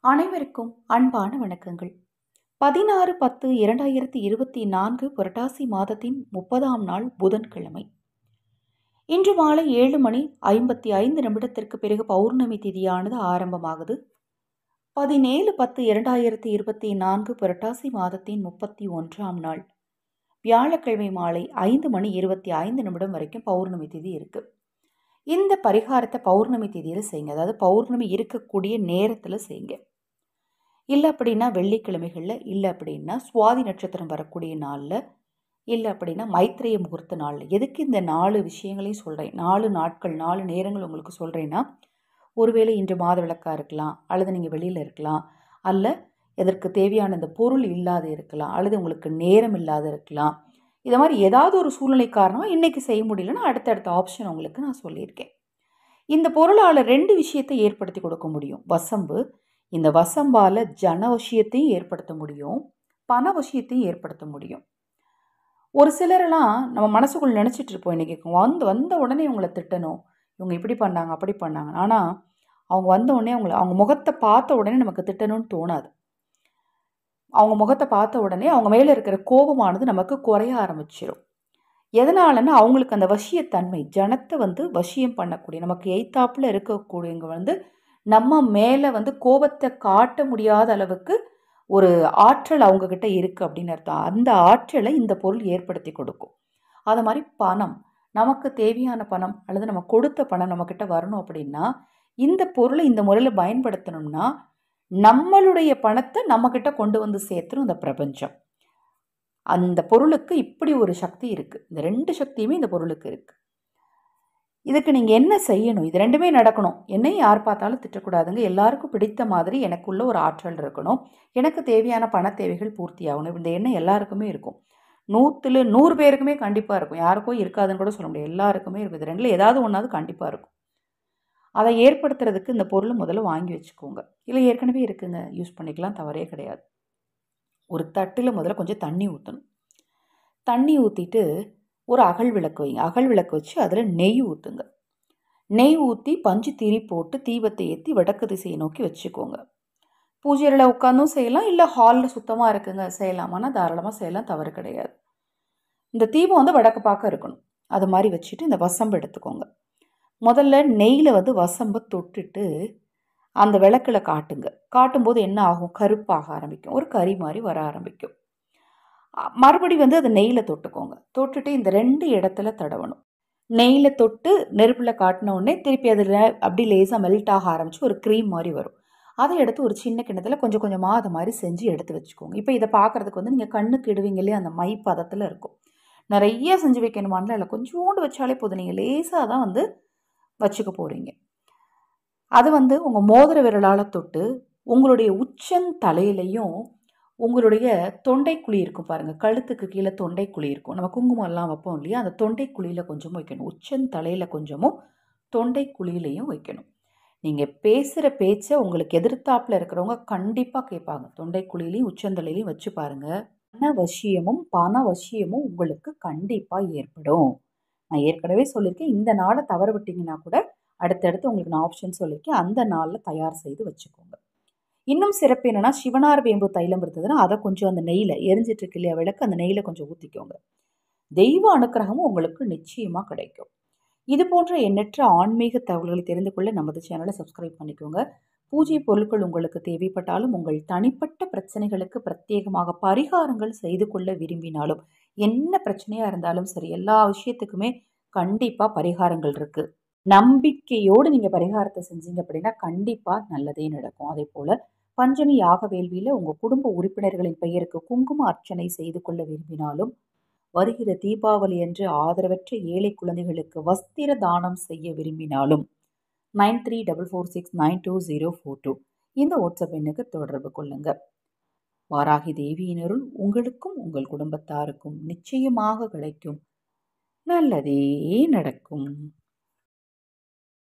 அனைவருக்கும் அன்பான வணக்கங்கள் பதினாறு பத்து இரண்டாயிரத்தி இருபத்தி நான்கு புரட்டாசி மாதத்தின் முப்பதாம் நாள் புதன்கிழமை இன்று மாலை ஏழு மணி ஐம்பத்தி ஐந்து நிமிடத்திற்கு பிறகு பௌர்ணமி திதியானது ஆரம்பமாகுது பதினேழு பத்து இரண்டாயிரத்தி இருபத்தி நான்கு புரட்டாசி மாதத்தின் முப்பத்தி ஒன்றாம் நாள் வியாழக்கிழமை மாலை ஐந்து மணி இருபத்தி ஐந்து நிமிடம் வரைக்கும் பௌர்ணமி திதி இருக்குது இந்த பரிகாரத்தை பௌர்ணமி திதியில் செய்யுங்க அதாவது பௌர்ணமி இருக்கக்கூடிய நேரத்தில் செய்யுங்க இல்லை அப்படின்னா வெள்ளிக்கிழமைகளில் இல்லை அப்படின்னா சுவாதி நட்சத்திரம் வரக்கூடிய நாளில் இல்லை அப்படின்னா மைத்திரைய முகூர்த்த நாளில் எதுக்கு இந்த நாலு விஷயங்களையும் சொல்கிறேன் நாலு நாட்கள் நாலு நேரங்கள் உங்களுக்கு சொல்கிறேன்னா ஒருவேளை இன்று மாத விளக்காக இருக்கலாம் அல்லது நீங்கள் வெளியில் இருக்கலாம் அல்ல எதற்கு தேவையான இந்த பொருள் இல்லாத இருக்கலாம் அல்லது உங்களுக்கு நேரம் இல்லாத இருக்கலாம் இதை மாதிரி ஏதாவது ஒரு சூழ்நிலை காரணமாக இன்றைக்கி செய்ய முடியலன்னா அடுத்தடுத்த ஆப்ஷன் உங்களுக்கு நான் சொல்லியிருக்கேன் இந்த பொருளால் ரெண்டு விஷயத்தை ஏற்படுத்தி கொடுக்க முடியும் வசம்பு இந்த வசம்பால் ஜன வசியத்தையும் ஏற்படுத்த முடியும் பண வசியத்தையும் ஏற்படுத்த முடியும் ஒரு சிலரெல்லாம் நம்ம மனசுக்குள்ள நினச்சிட்டு இருப்போம் இன்றைக்கி வந்து வந்த உடனே இவங்களை திட்டணும் இவங்க இப்படி பண்ணாங்க அப்படி பண்ணாங்க ஆனால் அவங்க வந்த உடனே அவங்கள அவங்க முகத்தை பார்த்த உடனே நமக்கு திட்டணும்னு தோணாது அவங்க முகத்தை பார்த்த உடனே அவங்க மேலே இருக்கிற கோபமானது நமக்கு குறைய ஆரம்பிச்சிடும் எதனாலன்னா அவங்களுக்கு அந்த வசியத்தன்மை ஜனத்தை வந்து வசியம் பண்ணக்கூடிய நமக்கு எய்த்தாப்பில் இருக்கக்கூடியவங்க வந்து நம்ம மேலே வந்து கோபத்தை காட்ட முடியாத அளவுக்கு ஒரு ஆற்றல் அவங்கக்கிட்ட இருக்குது அப்படின்னு அர்த்தம் அந்த ஆற்றலை இந்த பொருள் ஏற்படுத்தி கொடுக்கும் அது மாதிரி பணம் நமக்கு தேவையான பணம் அல்லது நம்ம கொடுத்த பணம் நம்மக்கிட்ட வரணும் அப்படின்னா இந்த பொருளை இந்த முறையில் பயன்படுத்தணும்னா நம்மளுடைய பணத்தை நம்மக்கிட்ட கொண்டு வந்து சேர்த்துரும் இந்த பிரபஞ்சம் அந்த பொருளுக்கு இப்படி ஒரு சக்தி இருக்குது இந்த ரெண்டு சக்தியுமே இந்த பொருளுக்கு இருக்குது இதுக்கு நீங்கள் என்ன செய்யணும் இது ரெண்டுமே நடக்கணும் என்னையும் யார் பார்த்தாலும் திட்டக்கூடாதுங்க எல்லாருக்கும் பிடித்த மாதிரி எனக்குள்ள ஒரு ஆற்றல் இருக்கணும் எனக்கு தேவையான பண தேவைகள் பூர்த்தி ஆகணும் இந்த எண்ணம் எல்லாருக்குமே இருக்கும் நூற்றில் நூறு பேருக்குமே கண்டிப்பாக இருக்கும் யாருக்கும் இருக்காதுன்னு கூட சொல்ல முடியாது எல்லாருக்குமே இருக்கும் இது ரெண்டில் ஏதாவது ஒன்றாவது கண்டிப்பாக இருக்கும் அதை ஏற்படுத்துறதுக்கு இந்த பொருளை முதல்ல வாங்கி வச்சுக்கோங்க இல்லை ஏற்கனவே இருக்குங்க யூஸ் பண்ணிக்கலாம் தவறே கிடையாது ஒரு தட்டில் முதல்ல கொஞ்சம் தண்ணி ஊற்றணும் தண்ணி ஊற்றிட்டு ஒரு அகல் விளக்கு வைங்க அகல் விளக்கு வச்சு அதில் நெய் ஊற்றுங்க நெய் ஊற்றி பஞ்சு திரி போட்டு தீபத்தை ஏற்றி வடக்கு திசையை நோக்கி வச்சுக்கோங்க பூஜையில் உட்காந்தும் செய்யலாம் இல்லை ஹாலில் சுத்தமாக இருக்குங்க செய்யலாமான்னா தாராளமாக செய்யலாம் தவறு கிடையாது இந்த தீபம் வந்து வடக்கு பார்க்க இருக்கணும் அது மாதிரி வச்சுட்டு இந்த வசம்பு எடுத்துக்கோங்க முதல்ல நெய்யில் வந்து வசம்பை தொட்டுட்டு அந்த விளக்கில் காட்டுங்க காட்டும்போது என்ன ஆகும் கருப்பாக ஆரம்பிக்கும் ஒரு கறி மாதிரி வர ஆரம்பிக்கும் மறுபடி வந்து அதை நெய்யில் தொட்டுக்கோங்க தொட்டுட்டு இந்த ரெண்டு இடத்துல தடவணும் நெய்யில் தொட்டு நெருப்பில் காட்டின உடனே திருப்பி அதில் அப்படி லேசாக மெல்ட் ஆக ஆரம்பித்து ஒரு க்ரீம் மாதிரி வரும் அதை எடுத்து ஒரு சின்ன கிண்ணத்தில் கொஞ்சம் கொஞ்சமாக அதை மாதிரி செஞ்சு எடுத்து வச்சுக்கோங்க இப்போ இதை பார்க்குறதுக்கு வந்து நீங்கள் கண்ணுக்கு இடுவீங்களே அந்த மை பதத்தில் இருக்கும் நிறைய செஞ்சு வைக்கணுமான்ல இல்லை கொஞ்சோண்டு வச்சாலே போதும் நீங்கள் லேசாக தான் வந்து வச்சுக்க போகிறீங்க அது வந்து உங்கள் மோதிர விரலால் தொட்டு உங்களுடைய உச்சந்தலையிலையும் உங்களுடைய தொண்டைக்குழி இருக்கும் பாருங்கள் கழுத்துக்கு கீழே தொண்டைக்குழி இருக்கும் நம்ம குங்குமம்லாம் வைப்போம் இல்லையா அந்த தொண்டைக்குழியில் கொஞ்சமும் வைக்கணும் உச்சந்தலையில் கொஞ்சமும் தொண்டைக்குழியிலையும் வைக்கணும் நீங்கள் பேசுகிற பேச்சை உங்களுக்கு எதிர்த்தாப்பில் இருக்கிறவங்க கண்டிப்பாக கேட்பாங்க தொண்டைக்குழியிலையும் உச்சந்தலையிலையும் வச்சு பாருங்கள் பண வசியமும் பண வசியமும் உங்களுக்கு கண்டிப்பாக ஏற்படும் நான் ஏற்கனவே சொல்லியிருக்கேன் இந்த நாளை தவற விட்டிங்கன்னா கூட அடுத்தடுத்து உங்களுக்கு நான் ஆப்ஷன் சொல்லியிருக்கேன் அந்த நாளில் தயார் செய்து வச்சுக்கோங்க இன்னும் சிறப்பு என்னென்னா சிவனார் வேம்பு தைலம் இருந்ததுன்னா அதை கொஞ்சம் அந்த நெய்யில் எரிஞ்சிட்டு இருக்கு இல்லையா விளக்கு அந்த நெய்யில் கொஞ்சம் ஊற்றிக்கோங்க தெய்வ அனுக்கிரகமும் உங்களுக்கு நிச்சயமாக கிடைக்கும் இது போன்ற எண்ணற்ற ஆன்மீக தகவல்களை தெரிந்து கொள்ள நமது சேனலை சப்ஸ்கிரைப் பண்ணிக்கோங்க பூஜை பொருட்கள் உங்களுக்கு தேவைப்பட்டாலும் உங்கள் தனிப்பட்ட பிரச்சனைகளுக்கு பிரத்யேகமாக பரிகாரங்கள் செய்து கொள்ள விரும்பினாலும் என்ன பிரச்சனையாக இருந்தாலும் சரி எல்லா விஷயத்துக்குமே கண்டிப்பாக பரிகாரங்கள் இருக்குது நம்பிக்கையோடு நீங்கள் பரிகாரத்தை செஞ்சீங்க அப்படின்னா கண்டிப்பாக நல்லதே நடக்கும் அதே போல் பஞ்சமி யாக வேள்வியில் உங்கள் குடும்ப உறுப்பினர்களின் பெயருக்கு குங்கும அர்ச்சனை செய்து கொள்ள விரும்பினாலும் வருகிற தீபாவளி அன்று ஆதரவற்ற ஏழை குழந்தைகளுக்கு வஸ்திர தானம் செய்ய விரும்பினாலும் nine three double four six nine two zero four two இந்த வாட்ஸ்அப் எண்ணுக்கு தொடர்பு கொள்ளுங்கள் வாராகி தேவியினருள் உங்களுக்கும் உங்கள் குடும்பத்தாருக்கும் நிச்சயமாக கிடைக்கும் நல்லதே நடக்கும்